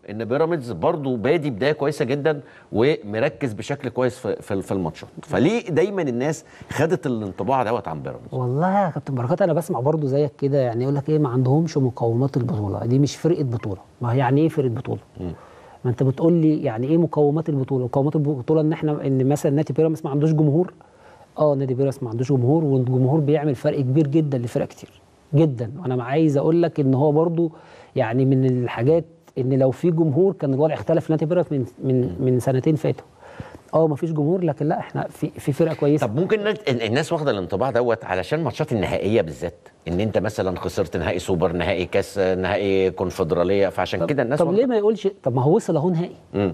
ان بيراميدز برضو بادي بدايه كويسه جدا ومركز بشكل كويس في في في الماتشات فليه دايما الناس خدت الانطباع دوت عن بيراميدز والله يا كابتن بركات انا بسمع برضو زيك كده يعني يقول لك ايه ما عندهمش مقومات البطوله دي مش فرقه بطوله ما هي يعني ايه فرقه بطوله ما انت بتقول لي يعني ايه مقومات البطوله مقومات البطوله ان احنا ان مثلا نادي بيراميدز ما عندوش جمهور اه نادي بيراميدز ما عندوش جمهور والجمهور بيعمل فرق كبير جدا لفرق كتير جدا وانا عايز اقول لك ان هو برضو يعني من الحاجات ان لو في جمهور كان الوضع اختلف في نادي بيراميدز من من من سنتين فاتوا اه ما فيش جمهور لكن لا احنا في في فرقه كويسه طب ممكن الناس- الناس واخده الانطباع دوت علشان ماتشات النهائيه بالذات ان انت مثلا خسرت نهائي سوبر نهائي كاس نهائي كونفدراليه فعشان كده الناس طب واخدة- ليه ما يقولش طب ما هو وصل اهو نهائي مم.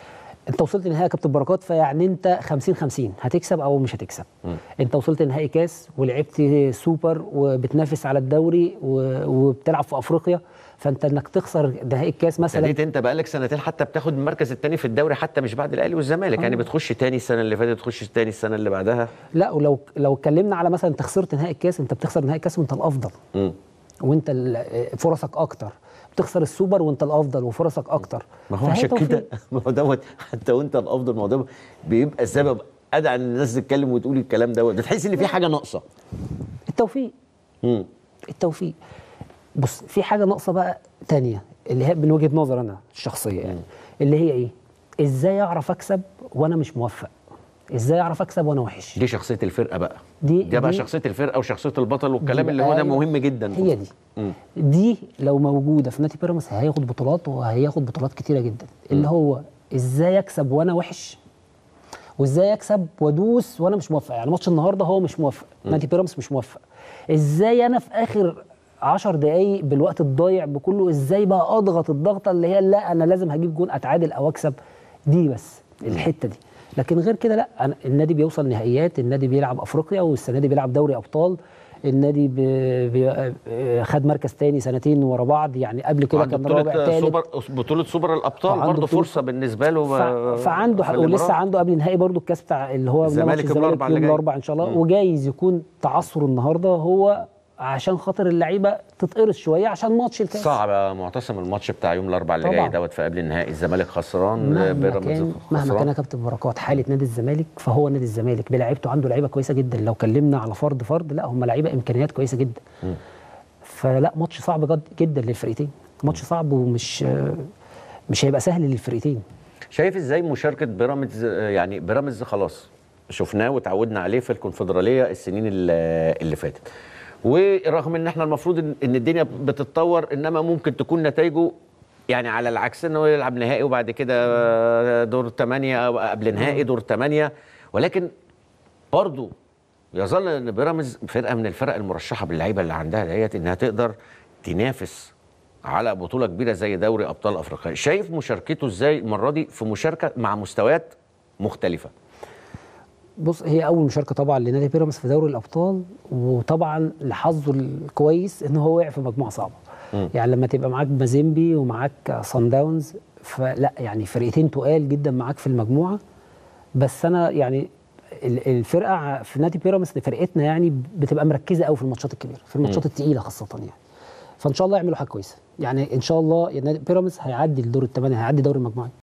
انت وصلت نهائي يا كابتن بركات فيعني انت 50 50 هتكسب او مش هتكسب انت وصلت نهائي كاس ولعبت سوبر وبتنافس على الدوري و- وبتلعب في افريقيا فانت انك تخسر نهائي الكاس مثلا ابتديت انت بقالك سنتين حتى بتاخد المركز الثاني في الدوري حتى مش بعد الاهلي والزمالك يعني بتخش تاني السنه اللي فاتت تخش تاني السنه اللي بعدها لا ولو لو اتكلمنا على مثلا انت خسرت نهائي الكاس انت بتخسر نهائي الكاس وانت الافضل مم. وانت ال- فرصك اكتر بتخسر السوبر وانت الافضل وفرصك اكتر ما هو فهي عشان توفيق. كده ما هو دوت حتى وانت الافضل ما هو ده بيبقى سبب ادعى ان الناس تتكلم وتقول الكلام دوت بتحس ان في حاجه ناقصه التوفيق مم. التوفيق بص في حاجه ناقصه بقى تانية اللي هي من وجهه نظر انا الشخصيه يعني اللي هي ايه ازاي اعرف اكسب وانا مش موفق ازاي اعرف اكسب وانا وحش دي شخصيه الفرقه بقى دي- ده بقى دي- شخصيه الفرقه وشخصيه البطل والكلام دي اللي هو ده بقى- مهم جدا هي دي مم. دي لو موجوده في نادي بيراميدز هياخد بطولات وهياخد بطولات كتيره جدا اللي هو ازاي اكسب وانا وحش وازاي اكسب وادوس وانا مش موفق يعني ماتش النهارده هو مش موفق نادي بيراميدز مش موفق ازاي انا في اخر 10 دقايق بالوقت الضايع بكله ازاي بقى اضغط الضغطه اللي هي لا انا لازم هجيب جون اتعادل او اكسب دي بس الحته دي لكن غير كده لا أنا النادي بيوصل نهائيات النادي بيلعب افريقيا والسنه دي بيلعب دوري ابطال النادي بي بي خد مركز تاني سنتين ورا بعض يعني قبل كده وعنده كان رابع بطولة تالت سوبر بطولة سوبر الأبطال وعنده برضه بطولة- فرصة بالنسبة له ف... ب- فعنده في حق ولسه الإمارات. عنده قبل النهائي برضو الكاس بتاع اللي هو الزمالك ماتش يوم الأربعاء اللي يوم جاي. الاربعاء ان شاء الله وجايز يكون تعثر النهارده هو عشان خاطر اللعيبه تتقرص شويه عشان ماتش الكاس صعب يا معتصم الماتش بتاع يوم الأربعاء اللي طبعاً. جاي دوت في قبل النهائي الزمالك خسران مهما بيراميدز كان مهما كان يا خسران كابتن بركات حاله نادي الزمالك فهو نادي الزمالك بلعيبته عنده لعيبه كويسه جدا لو كلمنا على فرد فرد لا هم لعيبه امكانيات كويسه جدا فلا ماتش صعب جد جدا للفرقتين ماتش صعب ومش مش هيبقى سهل للفرقتين شايف ازاي مشاركة بيراميدز آه، يعني بيراميدز خلاص شفناه وتعودنا عليه في الكونفدرالية السنين اللي اللي فاتت ورغم ان احنا المفروض ان إن الدنيا بتتطور انما ممكن تكون نتائجه يعني على العكس انه يلعب نهائي وبعد كده دور ثمانية او قبل نهائي دور ثمانية ولكن برضه يظل ان بيراميدز فرقه من الفرق المرشحه باللعيبه اللي عندها ديت انها تقدر تنافس على بطوله كبيره زي دوري ابطال افريقيا شايف مشاركته ازاي المره دي في مشاركه مع مستويات مختلفه بص هي اول مشاركه طبعا لنادي بيراميدز في دوري الابطال وطبعا لحظه الكويس ان هو وقع في مجموعه صعبه يعني لما تبقى معاك مازيمبي ومعاك صن داونز فلا يعني فرقتين تقال جدا معاك في المجموعه بس انا يعني ال- الفرقه في نادي بيراميدز فرقتنا يعني بتبقى مركزه قوي في الماتشات الكبيره في الماتشات الثقيله خاصه يعني فان شاء الله يعملوا حاجه كويسه يعني ان شاء الله نادي بيراميدز هيعدي الدور الثمانيه هيعدي دوري المجموعات